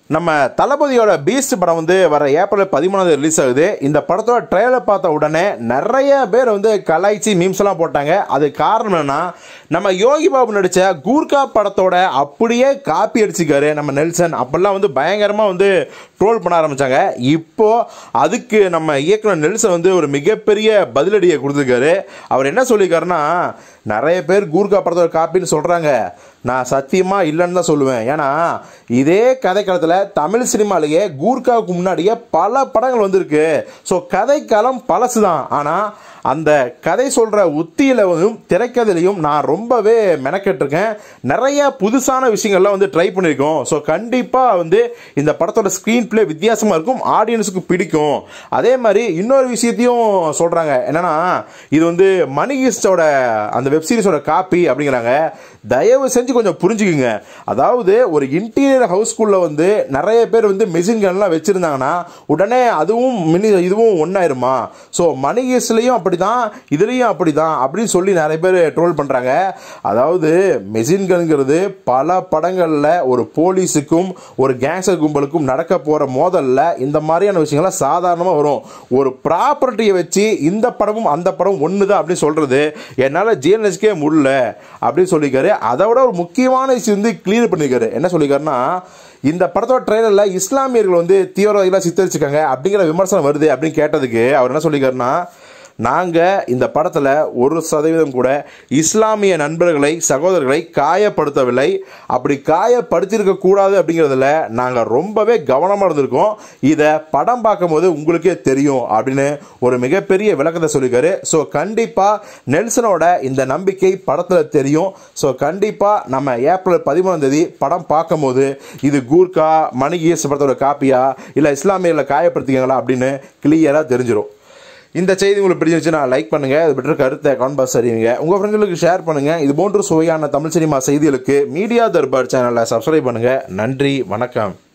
நம்ம தளபதியோட பீஸ்ட் படம் வந்து வர ஏப்ரல் பதிமூணாவது ரிலீஸ் ஆகுது இந்த படத்தோட ட்ரெய்லர் பார்த்த உடனே நிறைய பேர் வந்து கலாய்ச்சி மீம்ஸ் எல்லாம் போட்டாங்க அது காரணம் என்னன்னா நம்ம யோகி பாபு நடிச்ச கூர்கா படத்தோட அப்படியே காப்பி அடிச்சுக்காரு நம்ம நெல்சன் அப்பெல்லாம் வந்து பயங்கரமா வந்து ட்ரோல் பண்ண ஆரம்பிச்சாங்க இப்போ அதுக்கு நம்ம இயக்குனர் நெல்சன் வந்து ஒரு மிகப்பெரிய பதிலடியை கொடுத்துருக்காரு அவர் என்ன சொல்லியிருக்காருன்னா நிறைய பேர் கூர்கா படத்தோட காப்பின்னு சொல்றாங்க நான் சத்தியமா இல்லைன்னு தான் சொல்லுவேன் ஏன்னா இதே கதைக்களத்தில் தமிழ் சினிமாலேயே கூர்காவுக்கு முன்னாடியே பல படங்கள் வந்திருக்கு ஸோ கதைக்களம் பழசு தான் ஆனால் அந்த கதை சொல்கிற உத்தியிலையும் திரைக்கதையிலையும் நான் ரொம்பவே மெனக்கெட்டிருக்கேன் நிறைய புதுசான விஷயங்கள்லாம் வந்து ட்ரை பண்ணியிருக்கோம் ஸோ கண்டிப்பாக வந்து இந்த படத்தோட ஸ்க்ரீன் பிளே வித்தியாசமாக இருக்கும் ஆடியன்ஸுக்கு பிடிக்கும் அதே மாதிரி இன்னொரு விஷயத்தையும் சொல்கிறாங்க என்னன்னா இது வந்து மணிகிஸ்டோட அந்த வெப் சீரிஸோட காப்பி அப்படிங்கிறாங்க தயவு செஞ்சு கொஞ்சம் புரிஞ்சுக்குங்க அதாவது ஒரு இன்டீரியர் ஹவுஸ்குள்ளே வந்து நிறைய பேர் வந்து மெஷின் கன்லாம் வச்சுருந்தாங்கன்னா உடனே அதுவும் மினி இதுவும் ஒன்றாயிருமா ஸோ மணிகேஸ்லையும் அப்படி தான் இதுலேயும் அப்படி தான் அப்படின்னு சொல்லி நிறைய பேர் ட்ரோல் பண்ணுறாங்க அதாவது மெஷின் கன்ங்கிறது பல படங்களில் ஒரு போலீஸுக்கும் ஒரு கேங்ஸ்டர் கும்பலுக்கும் நடக்க போகிற மோதலில் இந்த மாதிரியான விஷயங்கள்லாம் சாதாரணமாக வரும் ஒரு ப்ராப்பர்ட்டியை வச்சு இந்த படமும் அந்த படம் ஒன்று தான் அப்படின்னு சொல்கிறது என்னால் ஜிஎன்எஸ்கே முடியல அப்படின்னு சொல்லியிருக்காரு அதை விட ஒரு முக்கியமான விஷயம் வந்து கிளியர் பண்ணியிருக்காரு என்ன சொல்லியிருக்காருன்னா இந்த படத்தோட ட்ரெயிலரில் இஸ்லாமியர்கள் வந்து தீவிரவாதிகளாக சித்தரிச்சிருக்காங்க அப்படிங்கிற விமர்சனம் வருது அப்படின்னு கேட்டதுக்கு அவர் என்ன சொல்லியிருக்காருன்னா நாங்கள் இந்த படத்தில் ஒரு சதவீதம் கூட இஸ்லாமிய நண்பர்களை சகோதரர்களை காயப்படுத்தவில்லை அப்படி காயப்படுத்தியிருக்க கூடாது அப்படிங்கிறதுல நாங்கள் ரொம்பவே கவனமாக இருந்திருக்கோம் இதை படம் பார்க்கும்போது உங்களுக்கே தெரியும் அப்படின்னு ஒரு மிகப்பெரிய விளக்கத்தை சொல்லியிருக்காரு ஸோ கண்டிப்பாக நெல்சனோட இந்த நம்பிக்கை படத்தில் தெரியும் ஸோ கண்டிப்பாக நம்ம ஏப்ரல் பதிமூணாம் தேதி படம் பார்க்கும்போது இது கூர்கா மணிகேஸ் படத்தோட காப்பியா இல்லை இஸ்லாமியர்களை காயப்படுத்திக்கங்களா அப்படின்னு கிளியராக தெரிஞ்சிடும் இந்த செய்தி உங்களுக்கு பிடிச்சிருந்துச்சுன்னா லைக் பண்ணுங்க அது பெற்ற கருத்தை கான்பாஸ் அறிவிங்க உங்க ஃப்ரெண்ட்களுக்கு ஷேர் பண்ணுங்க இது போன்ற சுவையான தமிழ் சினிமா செய்திகளுக்கு மீடியா தர்பார் சேனலை சப்ஸ்கிரைப் பண்ணுங்க நன்றி வணக்கம்